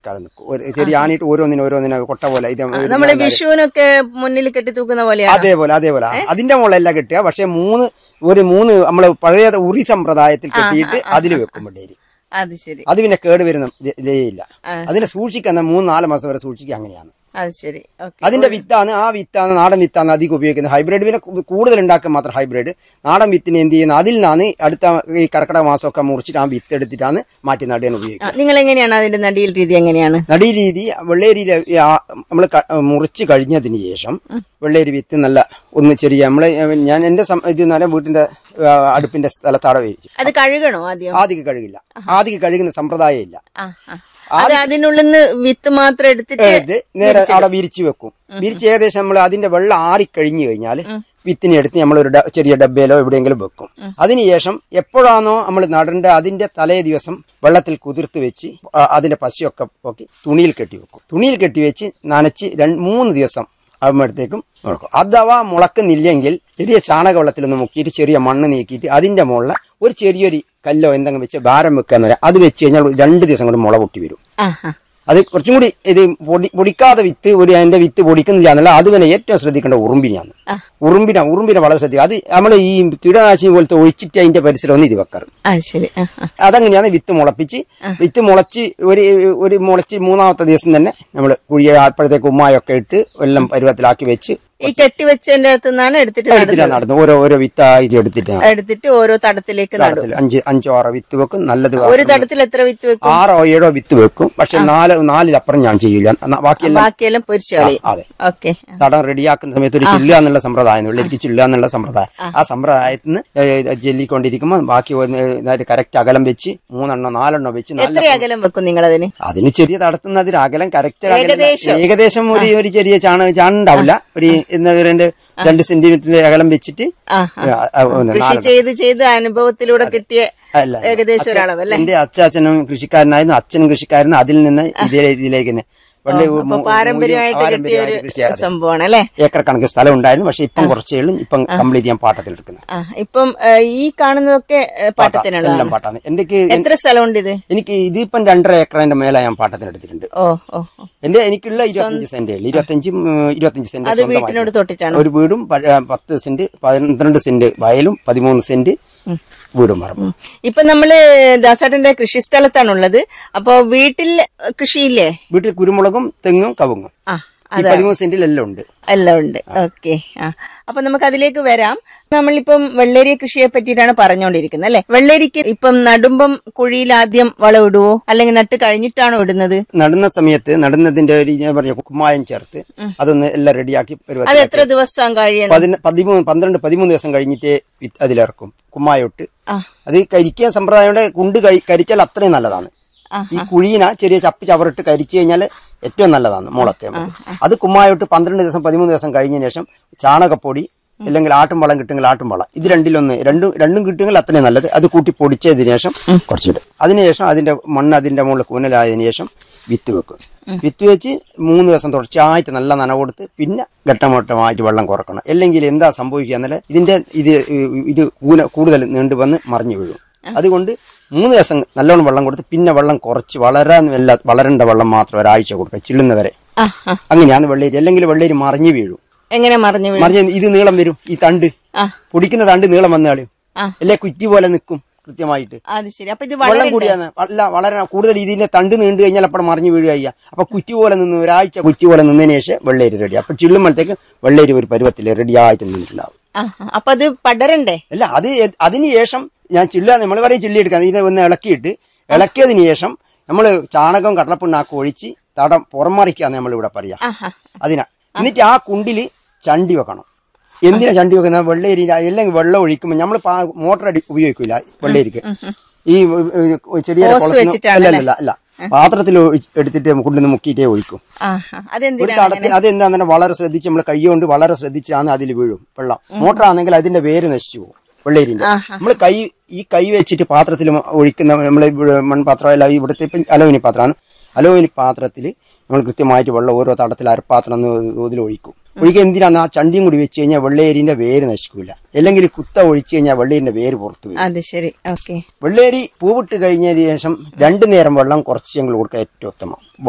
കാലം നിൽക്കും ഒരു ചെറിയ ആണിയിട്ട് ഓരോന്നിനും ഓരോന്നിനും കൊട്ട പോലെ ഇത് നമ്മള് വിഷുവിനൊക്കെ മുന്നിൽ കെട്ടി തൂക്കുന്ന പോലെയാണ് അതേപോലെ അതേപോലെ അതിന്റെ മുകളല്ല കെട്ടുക പക്ഷെ മൂന്ന് ഒരു മൂന്ന് നമ്മള് പഴയ ഉറി സമ്പ്രദായത്തിൽ കെട്ടിയിട്ട് അതിൽ വെക്കും വെള്ളേരി അത് ശരി അത് പിന്നെ കേട് വരുന്ന ഇതേ- ഇതേയില്ല അതിനെ സൂക്ഷിക്കുന്ന മൂന്ന് നാല് മാസം വരെ സൂക്ഷിക്കുക അങ്ങനെയാണ് അത് ശരി ഓക്കെ അതിന്റെ വിത്താണ് ആ വിത്താണ് നാടൻ വിത്താണ് അധികം ഉപയോഗിക്കുന്നത് ഹൈബ്രിഡ് പിന്നെ കു- കൂടുതൽ ഉണ്ടാക്കാൻ മാത്രം ഹൈബ്രിഡ് നാടൻ വിത്തിന് എന്ത് ചെയ്യുന്നത് അതിൽ നിന്നാണ് അടുത്ത ഈ കർക്കിടക മാസമൊക്കെ മുറിച്ചിട്ട് ആ വിത്ത് എടുത്തിട്ടാണ് മാറ്റി നടാൻ ഉപയോഗിക്കുന്നത് നിങ്ങൾ എങ്ങനെയാണ് അതിന്റെ നടിയിൽ രീതി എങ്ങനെയാണ് നടീ രീതി വെള്ളേരിയിലെ നമ്മൾ മുറിച്ച് കഴിഞ്ഞതിന് ശേഷം വെള്ളേരി വിത്ത് നല്ല ഒന്ന് ചെറിയ നമ്മളെ ഞാൻ എന്റെ സം- ഇത് എന്ന് പറഞ്ഞാൽ വീട്ടിന്റെ ആ, അടുപ്പിന്റെ സ്ഥലത്താടെ വേവിച്ചു അത് കഴുകണോ ആദ്യം ആദ്യം കഴുകില്ല ആദ്യം കഴുകുന്ന സമ്പ്രദായം ഇല്ല ആ, ആ. അത് അതിനുള്ളിൽ നിന്ന് വിത്ത് മാത്രം എടുത്തിട്ട് എടുത്ത് നേരെ അവിടെ വിരിച്ചു വെക്കും വിരിച്ച് ഏകദേശം നമ്മൾ അതിന്റെ വെള്ളം ആറി കഴിഞ്ഞു കഴിഞ്ഞാൽ വിത്തിനെ എടുത്ത് നമ്മൾ ഒരു ഡ- ചെറിയ ഡബ്ബയിലോ എവിടെയെങ്കിലും വെക്കും അതിനുശേഷം എപ്പോഴാണോ നമ്മൾ നടേണ്ട അതിന്റെ തലേ ദിവസം വെള്ളത്തിൽ കുതിർത്ത് വെച്ച് ആ, അതിന്റെ പശയൊക്കെ പോക്കി തുണിയിൽ കെട്ടി വെക്കും തുണിയിൽ കെട്ടി വെച്ച് നനച്ച് രണ്ട് മൂന്ന് ദിവസം ആകുമ്പോഴത്തേക്കും മുളക്കും അഥവാ മുളക്കുന്നില്ലെങ്കിൽ ചെറിയ ചാണക വെള്ളത്തിലൊന്ന് മുക്കിയിട്ട് ചെറിയ മണ്ണ് നീക്കിയിട്ട് അതിന്റെ മുകളിൽ ഒരു ചെറിയൊരു കല്ലോ എന്തെങ്കിലും വെച്ച് ഭാരം വെക്കാന്ന് പറയാം അത് വെച്ച് കഴിഞ്ഞാൽ രണ്ട് ദിവസം കൊണ്ട് മുള പൊട്ടി വരും ആ, ആ. അത് കുറച്ചും കൂടി ഇത് പൊടി പൊടിക്കാതെ വിത്ത് ഒരു അതിന്റെ വിത്ത് പൊടിക്കുന്നില്ല എന്നുള്ള അത് പിന്നെ ഏറ്റവും ശ്രദ്ധിക്കേണ്ട ഉറുമ്പിനാണ് ഉറുമ്പിന ഉറുമ്പിനെ വളരെ ശ്രദ്ധിക്കുക അത് നമ്മൾ ഈ കീടനാശിനി പോലത്തെ ഒഴിച്ചിട്ട് അതിന്റെ പരിസരം ഒന്ന് ഇത് വെക്കാറ് ആ ശരി ആ, ആ. അതങ്ങനെയാണ് വിത്ത് മുളപ്പിച്ച് വിത്ത് മുളച്ച് ഒരു ഒരു മുളച്ച് മൂന്നാമത്തെ ദിവസം തന്നെ നമ്മൾ കുഴി അപ്പോഴത്തേക്ക് ഉമ്മായൊക്കെ ഇട്ട് എല്ലാം പരുവത്തിലാക്കി വെച്ച് ഈ കെട്ടിവെച്ചതിന്റെ അകത്ത് നിന്നാണ് എടുത്തിട്ട് നടുന്നത്. എടുത്തിട്ടാണ് നടന്നത് ഓരോ ഓരോ വിത്തായിട്ട് എടുത്തിട്ട് എടുത്തിട്ട് ഓരോ തടത്തിലേക്ക് നടും നടത്തില്ല. അഞ്ച് അഞ്ചോ ആറോ വിത്ത് വെക്കും നല്ലത് ഒരു തടത്തിൽ എത്ര വിത്ത് വെക്കും ആറോ ഏഴോ വിത്ത് വെക്കും പക്ഷെ നാല് നാലിലപ്പുറം ഞാൻ ചെയ്യൂല ന- ബാക്കിയെല്ലാം ബാക്കിയെല്ലാം പൊരിച്ചു കളയും അതെ ഓക്കെ തടം റെഡിയാക്കുന്ന സമയത്ത് ഒരു ചില്ലുക എന്നുള്ള സമ്പ്രദായം വെള്ളരിക്ക് ചില്ലുക എന്നുള്ള സമ്പ്രദായം ആ സമ്പ്രദായത്തിൽ നിന്ന് ജെല്ലിക്കൊണ്ടിരിക്കുമ്പോൾ ബാക്കി കറക്റ്റ് അകലം വെച്ച് മൂന്നെണ്ണോ നാലെണ്ണോ വെച്ച് നല്ല എത്ര അകലം വെക്കും നിങ്ങൾ അതിന് അതിന് ചെറിയ തടത്തുന്നതിന് അകലം കറക്റ്റ് ഏകദേശം. ഏകദേശം ഒരു ഒരു ചെറിയ ചാണ ചാണുണ്ടാവില്ല ഒരു എന്താ പറയുക രണ്ട് സെന്റിമീറ്റർ അകലം വെച്ചിട്ട് ആ, ആ, ആ, ഒന്ന് കൃഷി നാലെണ്ണം. ചെയ്ത് ചെയ്ത് അനുഭവത്തിലൂടെ കിട്ടിയ അല്ല ഏകദേശം ഒരളവ് അല്ലേ എന്റെ അച്ചാച്ചനും കൃഷിക്കാരനായിരുന്നു അച്ഛനും കൃഷിക്കാരനും അതിൽ നിന്ന് ഇതിലെ ഇതിലേക്ക് തന്നെ പണ്ട് അപ്പൊ മു- പാരമ്പര്യമായിട്ട് കിട്ടിയ പാരമ്പര്യമായിട്ട് ഒരു കൃഷി അതെ. സംഭവമാണ് അല്ലേ ഏക്കർ കണക്ക് സ്ഥലം ഉണ്ടായിരുന്നു പക്ഷെ ഇപ്പം കുറച്ചേ ഉള്ളൂ ഇപ്പം കംപ്ലീറ്റ് ചെയ്യാൻ പാട്ടത്തിൽ എടുക്കുന്നത് ആ ഇപ്പം ഏ, ഈ കാണുന്നതൊക്കെ ഏ, പാട്ടത്തിനുള്ളതാണ് എല്ലാം പാട്ടാണ് എന്റെ എത്ര സ്ഥലമുണ്ട് ഇത് എനിക്ക് ഇതിപ്പം രണ്ടര ഏക്കറിന്റെ മേലെ ഞാൻ പാട്ടത്തിന് എടുത്തിട്ടുണ്ട് ഓ ഓ ഓ. എന്റെ എനിക്കുള്ള ഇരുപത്തഞ്ച് സെന്റ് ഉള്ളു ഇരുപത്തഞ്ചും ഉം, ഇരുപത്തഞ്ച് സെന്റ് അത് സ്വന്തമായി. വീട്ടിനോട് തൊട്ടിട്ടാണ് ഒരു വീടും പ- ആ, പത്ത് സെന്റ് പന്ത്രണ്ട് സെന്റ് വയലും പതിമൂന്ന് സെന്റ് വീടും പറമ്പും ഇപ്പൊ നമ്മള് ദാസേട്ടന്റെ കൃഷിസ്ഥലത്താണുള്ളത് അപ്പൊ വീട്ടിൽ കൃഷിയില്ലേ വീട്ടിൽ കുരുമുളകും തെങ്ങും കവുങ്ങും ആ ഈ പതിമൂന്ന് സെന്റിലെല്ലാം ഉണ്ട് എല്ലാം ഉണ്ട് ഓക്കെ ആ അപ്പൊ നമുക്ക് അതിലേക്ക് വരാം നമ്മളിപ്പം വെള്ളേരി കൃഷിയെ പറ്റിയിട്ടാണ് പറഞ്ഞുകൊണ്ടിരിക്കുന്നത് അല്ലെ വെള്ളേരിക്ക് ഇപ്പം നടുമ്പം കുഴിയിൽ ആദ്യം വളം ഇടുവോ അല്ലെങ്കിൽ നട്ട് കഴിഞ്ഞിട്ടാണോ ഇടുന്നത് നടുന്ന സമയത്ത് നടുന്നതിന്റെ ഒരു ഞാൻ പറഞ്ഞ കുമ്മായം ചേർത്ത് അതൊന്ന് എല്ലാം റെഡിയാക്കി ഒരു അത് എത്ര ദിവസം കഴിയണം പതിന- പതിമൂന്ന് പന്ത്രണ്ട് പതിമൂന്ന് ദിവസം കഴിഞ്ഞിട്ട് വി- അതിലിറക്കും കുമ്മായൊട്ട് ആ. അത് കരിക്കാൻ സമ്പ്രദായയുടെ കുണ്ട് കഴി- കരിച്ചാൽ അത്രയും നല്ലതാണ് ആ, ഈ കുഴീന ചെറിയ ചപ്പ് ചവറിട്ട് കരിച്ചു കഴിഞ്ഞാൽ ഏറ്റവും നല്ലതാണ് മുളക്കെ അത് കുമ്മായൊട്ട് പന്ത്രണ്ട് ദിവസം പതിമൂന്ന് ദിവസം കഴിഞ്ഞതിന് ശേഷം ചാണകപ്പൊടി അല്ലെങ്കിൽ ആട്ടും വളം കിട്ടുമെങ്കിൽ ആട്ടും വളം ഇത് രണ്ടിലൊന്ന് രണ്ടും രണ്ടും കിട്ടുമെങ്കിൽ അത്രയും നല്ലത് അത് കൂട്ടി പൊടിച്ചതിന് ശേഷം കുറച്ചിടും അതിനുശേഷം അതിന്റെ മണ്ണ് അതിന്റെ മുകളിൽ കൂനലായതിനു ശേഷം വിത്ത് വെക്കും വിത്ത് വെച്ച് മൂന്ന് ദിവസം തുടർച്ചയായിട്ട് നല്ല നന കൊടുത്ത് പിന്നെ ഘട്ടമഘട്ടമായിട്ട് വെള്ളം കുറക്കണം അല്ലെങ്കിൽ എന്താ സംഭവിക്കുക എന്നാൽ ഇതിന്റെ ഇത് ഇത് കൂന കൂടുതൽ നീണ്ടു വന്ന് മറിഞ്ഞു വീഴും അതുകൊണ്ട് മൂന്ന് ദിവസം നല്ലോണം വെള്ളം കൊടുത്ത് പിന്നെ വെള്ളം കുറച്ച് വളരാൻ വല്ല വളരേണ്ട വെള്ളം മാത്രം ഒരാഴ്ച കൊടുക്കുക ചില്ലുന്നവരെ ആ ആ അങ്ങനെയാണ് വെള്ളേരി അല്ലെങ്കിൽ വെള്ളേരി മറിഞ്ഞു വീഴും എങ്ങനെ മറിഞ്ഞു വീഴും? മറിഞ്ഞ ഇത് നീളം വരും ഈ തണ്ട് ആ പൊടിക്കുന്ന തണ്ട് നീളം വന്നു കളയും ആ. അല്ലെ കുറ്റി പോലെ നിൽക്കും കൃത്യമായിട്ട് അത് ശരി അപ്പൊ ഇത് വെള്ളം വളരെ കൂടിയാണ് അല്ല വളരെ കൂടുതൽ ഇതിന്റെ തണ്ട് നീണ്ടു കഴിഞ്ഞാൽ അപ്പോൾ മറിഞ്ഞു വീഴുക ചെയ്യുക അപ്പൊ കുറ്റി പോലെ നിന്ന് ഒരാഴ്ച കുറ്റി പോലെ നിന്നതിന് ശേഷം വെള്ളേരി റെഡി അപ്പൊ ചിള്ളുമ്പോഴത്തേക്ക് വെള്ളേരി ഒരു പരുവത്തിൽ റെഡി ആയിട്ട് നിന്നിട്ടുണ്ടാവും ആ ആ. അപ്പൊ അത് പടരണ്ടേ അല്ല അത് എ- അതിന് ശേഷം ഞാൻ ചില്ല നമ്മൾ പറയും ചില്ലി എടുക്കാൻ ഇത് ഒന്ന് ഇളക്കിയിട്ട് ഇളക്കിയതിന് ശേഷം നമ്മൾ ചാണകം കടലപ്പിണ്ണാക്ക് ഒഴിച്ച് തടം പുറമറിക്കാന്ന് നമ്മൾ ഇവിടെ പറയാ ആഹാ അതിനാ എന്നിട്ട് ആ കുണ്ടില് ചണ്ടി വെക്കണം എന്തിനാ ചണ്ടി വെക്കുന്ന വെള്ളേരി അല്ലെങ്കിൽ വെള്ളം ഒഴിക്കുമ്പോൾ നമ്മൾ മോട്ടർ അടി ഉപയോഗിക്കില്ല വെള്ളേരിക്ക് ഈ ചെടിയുടെ ഓസ് കുളത്തിന് വെച്ചിട്ടാണ് അല്ല അല്ല അല്ല പാത്രത്തിൽ ഒഴിച്ച് എടുത്തിട്ട് കൊണ്ടുവന്ന് മുക്കിയിട്ടേ ഒഴിക്കും ആ ആ. ഒരു അതെന്തിനാ തടത്തിൽ അതെന്താന്നെ വളരെ ശ്രദ്ധിച്ച് നമ്മൾ കൈ കൊണ്ട് വളരെ ശ്രദ്ധിച്ചാണ് അതിൽ വീഴും വെള്ളം മോട്ടർ ആണെങ്കിൽ അതിന്റെ വേര് നശിച്ചു പോകും വെള്ളേരിന്റെ നമ്മൾ കൈ ഈ കൈ വെച്ചിട്ട് പാത്രത്തിൽ ഒഴിക്കുന്ന നമ്മൾ മൺപാത്രം അല്ല ഇവിടുത്തെ ഇപ്പം അലോമിനി പാത്രമാണ് അലോമിനി പാത്രത്തിൽ നമ്മൾ കൃത്യമായിട്ട് വെള്ളം ഓരോ തടത്തിൽ അരപ്പാത്രം ഇതിൽ ഒഴിക്കും ഒഴിക്കുക എന്തിനാന്ന് ആ ചണ്ടിയും കൂടി വെച്ച് കഴിഞ്ഞാൽ വെള്ളേരിന്റെ വേര് നശിക്കില്ല അല്ലെങ്കിൽ കുത്ത ഒഴിച്ചു കഴിഞ്ഞാൽ വെള്ളേരിന്റെ വേര് പുറത്തു വരും അത് ശരി ഓക്കെ വെള്ളേരി പൂവിട്ട് കഴിഞ്ഞതിന് ശേഷം രണ്ടു നേരം വെള്ളം കുറച്ച് ഞങ്ങൾ കൊടുക്കുക ഏറ്റവും ഉത്തമം